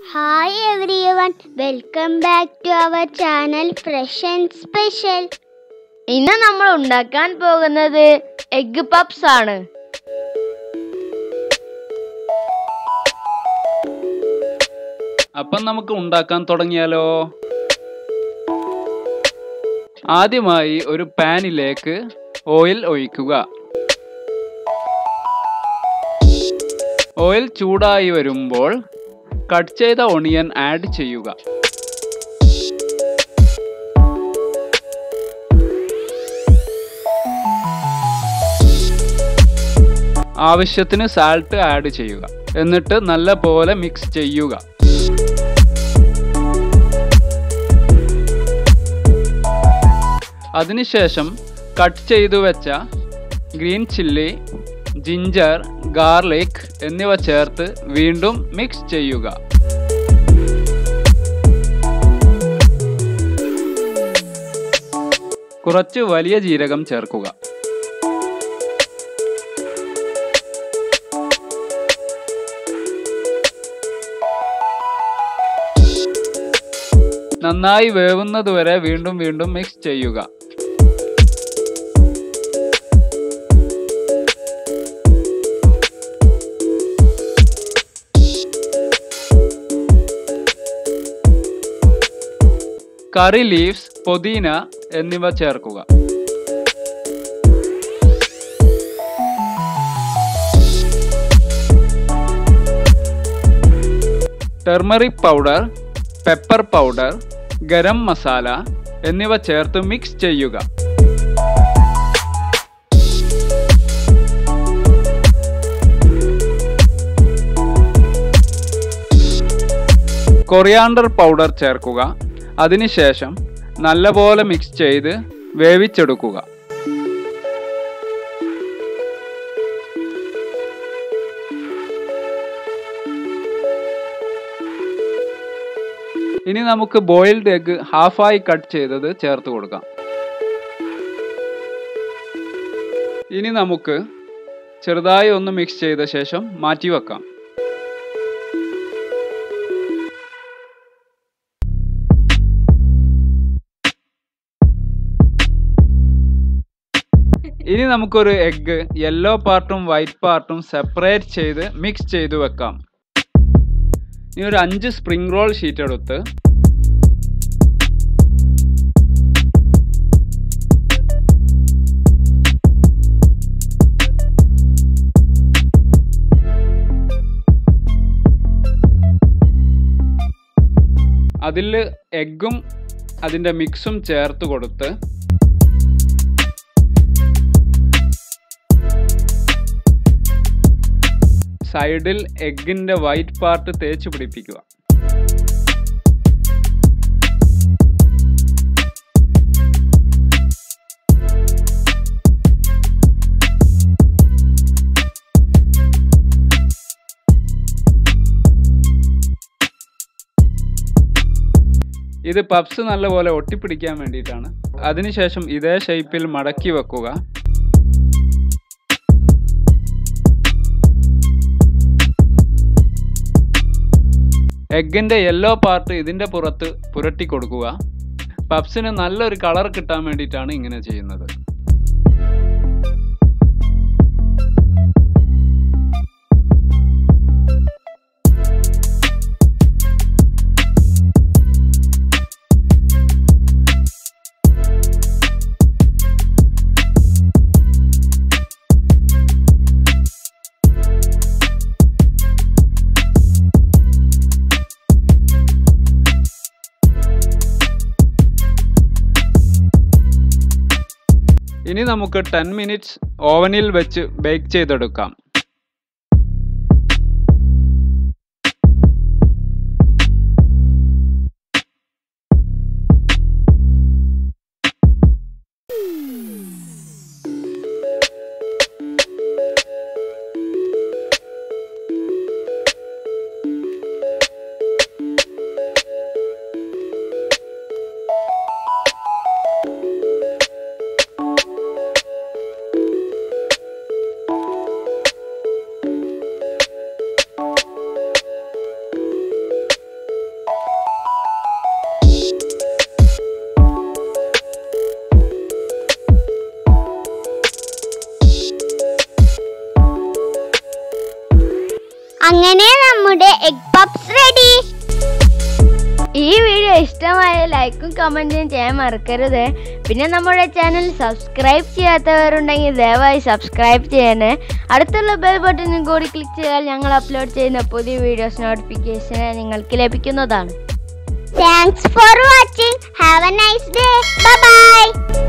Hi everyone, welcome back to our channel Fresh and Special. ഇന്ന് നമ്മൾ ഉണ്ടാക്കാൻ പോകുന്നത് എഗ് പപ്സ് ആണ് അപ്പം നമുക്ക് ഉണ്ടാക്കാൻ തുടങ്ങിയാലോ ആദ്യമായി ഒരു പാനിലേക്ക് ഓയിൽ ഒഴിക്കുക ഓയിൽ ചൂടായി വരുമ്പോൾ കട്ട് ചെയ്ത ഒണിയൻ ആഡ് ചെയ്യുക ആവശ്യത്തിന് സാൾട്ട് ആഡ് ചെയ്യുക എന്നിട്ട് നല്ല പോലെ മിക്സ് ചെയ്യുക അതിനുശേഷം കട്ട് ചെയ്തു വെച്ച ഗ്രീൻ ചില്ലി ജിഞ്ചർ ഗാർലിക് എന്നിവ ചേർത്ത് വീണ്ടും മിക്സ് ചെയ്യുക കുറച്ച് വലിയ ജീരകം ചേർക്കുക നന്നായി വേവുന്നതുവരെ വീണ്ടും വീണ്ടും മിക്സ് ചെയ്യുക കറി ലീവ്സ് പുതിന എന്നിവ ചേർക്കുക turmeric powder pepper powder garam masala എന്നിവ ചേർത്ത് മിക്സ് ചെയ്യുക കൊറിയാണ്ടർ പൗഡർ ചേർക്കുക അതിനുശേഷം നല്ലപോലെ മിക്സ് ചെയ്ത് വേവിച്ചെടുക്കുക ഇനി നമുക്ക് ബോയിൽഡ് എഗ് ഹാഫായി കട്ട് ചെയ്തത് ചേർത്ത് കൊടുക്കാം ഇനി നമുക്ക് ചെറുതായി ഒന്ന് മിക്സ് ചെയ്ത ശേഷം മാറ്റി വെക്കാം ഇനി നമുക്കൊരു എഗ്ഗ് യെല്ലോ പാർട്ടും വൈറ്റ് പാർട്ടും സെപ്പറേറ്റ് ചെയ്ത് മിക്സ് ചെയ്ത് വെക്കാം ഇനി ഒരു അഞ്ച് സ്പ്രിംഗ് റോൾ ഷീറ്റ് എടുത്ത് അതിൽ എഗ്ഗും അതിൻ്റെ മിക്സും ചേർത്ത് കൊടുത്ത് സൈഡിൽ എഗ്ഗിൻ്റെ വൈറ്റ് പാർട്ട് തേച്ച് പിടിപ്പിക്കുക ഇത് പപ്സ് നല്ലപോലെ ഒട്ടിപ്പിടിക്കാൻ വേണ്ടിയിട്ടാണ് അതിനുശേഷം ഇതേ ഷേപ്പിൽ മടക്കി വെക്കുക എഗ്ഗിൻ്റെ യെല്ലോ പാർട്ട് ഇതിൻ്റെ പുറത്ത് പുരട്ടി കൊടുക്കുക പപ്സിന് നല്ലൊരു കളർ കിട്ടാൻ വേണ്ടിയിട്ടാണ് ഇങ്ങനെ ചെയ്യുന്നത് ഇനി നമുക്ക് ടെൻ മിനിറ്റ്സ് ഓവനിൽ വെച്ച് ബേക്ക് ചെയ്തെടുക്കാം അങ്ങനെ നമ്മുടെ എഗ് പപ്സ് റെഡി ഈ വീഡിയോ ഇഷ്ടമായ ലൈക്കും കമൻറ്റും ചെയ്യാൻ മറക്കരുത് പിന്നെ നമ്മുടെ ചാനൽ സബ്സ്ക്രൈബ് ചെയ്യാത്തവരുണ്ടെങ്കിൽ ദയവായി സബ്സ്ക്രൈബ് ചെയ്യണേ അടുത്തുള്ള ബെൽ ബട്ടണും കൂടി ക്ലിക്ക് ചെയ്താൽ ഞങ്ങൾ അപ്ലോഡ് ചെയ്യുന്ന പുതിയ വീഡിയോസ് നോട്ടിഫിക്കേഷൻ നിങ്ങൾക്ക് ലഭിക്കുന്നതാണ് thanks for watching have a nice day by